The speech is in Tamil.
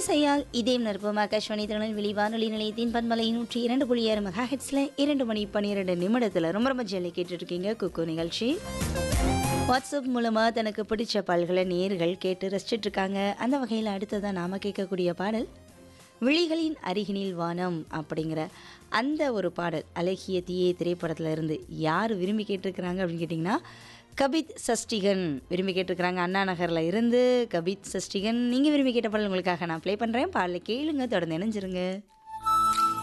இன்னிசையால் இதயம் நற்பம் ஆகாஷ்வாணி திருநெல்வேலி வானொலி நிலையத்தின் பன்மலை நூற்றி இரண்டு புள்ளி ஆறு மெகா ஹெட்ஸில் இரண்டு மணி பன்னிரெண்டு நிமிடத்தில் ரொம்ப ரொம்ப ஜெல்லி கேட்டுட்ருக்கீங்க குக்கு நிகழ்ச்சி வாட்ஸ்அப் மூலமாக தனக்கு பிடிச்ச பாடல்களை நேர்கள் கேட்டு ரசிச்சிட்டு இருக்காங்க அந்த வகையில் அடுத்ததான் நாம் கேட்கக்கூடிய பாடல் விழிகளின் அருகினில் வானம் அப்படிங்கிற அந்த ஒரு பாடல் அழகிய தீயே திரைப்படத்தில் இருந்து யார் விரும்பி கேட்டிருக்கிறாங்க அப்படின்னு கேட்டிங்கன்னா கபித் சஷ்டிகன் விரும்பி கேட்டிருக்கிறாங்க அண்ணா நகரில் இருந்து கபித் சஷ்டிகன் நீங்கள் விரும்பி கேட்ட பாடல் உங்களுக்காக நான் ப்ளே பண்ணுறேன் பாடலை கேளுங்க தொடர்ந்து இணைஞ்சிருங்க